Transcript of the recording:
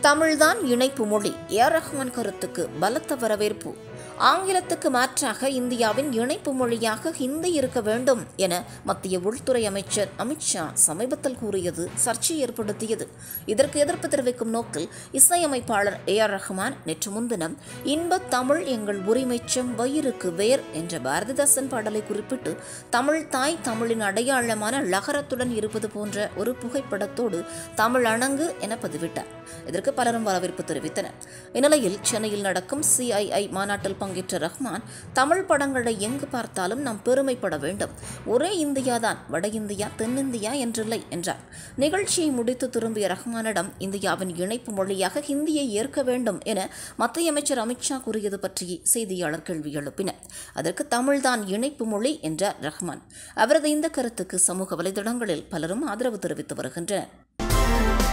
தமிழ்தான் இணைப்பு மொழி ஏ ரஹ்மான் கருத்துக்கு பலத்த வரவேற்பு ஆங்கிலத்துக்கு மாற்றாக இந்தியாவின் இணைப்பு மொழியாக ஹிந்தி இருக்க வேண்டும் என மத்திய உள்துறை அமைச்சர் அமித்ஷா சமீபத்தில் கூறியது சர்ச்சை ஏற்படுத்தியது இதற்கு எதிர்ப்பு தெரிவிக்கும் நோக்கில் இசையமைப்பாளர் ஏ ஆர் ரஹ்மான் நேற்று முன்தினம் இன்பத் தமிழ் எங்கள் உரிமைச்சம் வயிறுக்கு வேர் என்ற பாரதிதாசன் பாடலை குறிப்பிட்டு தமிழ் தாய் தமிழின் அடையாளமான லகரத்துடன் இருப்பது போன்ற ஒரு புகைப்படத்தோடு தமிழ் அணங்கு என பதிவிட்டார் இதற்கு பலரும் வரவேற்பு தெரிவித்தனர் இந்நிலையில் சென்னையில் நடக்கும் சிஐஐ மாநாட்டில் பங்கேற்ற ரஹ்மான் தமிழ் படங்களை எங்கு பார்த்தாலும் நாம் பெருமைப்பட வேண்டும் ஒரே இந்தியாதான் வட இந்தியா தென்னிந்தியா என்றில்லை என்றார் நிகழ்ச்சியை முடித்து திரும்பிய ரஹ்மானிடம் இந்தியாவின் இணைப்பு மொழியாக ஹிந்தியை ஏற்க வேண்டும் என மத்திய அமைச்சர் அமித்ஷா கூறியது பற்றி செய்தியாளர் கேள்வி எழுப்பினர் அதற்கு தமிழ்தான் இணைப்பு மொழி என்றார் ரஹ்மான் அவரது இந்த கருத்துக்கு சமூக வலைதளங்களில் பலரும் ஆதரவு தெரிவித்து வருகின்றனர்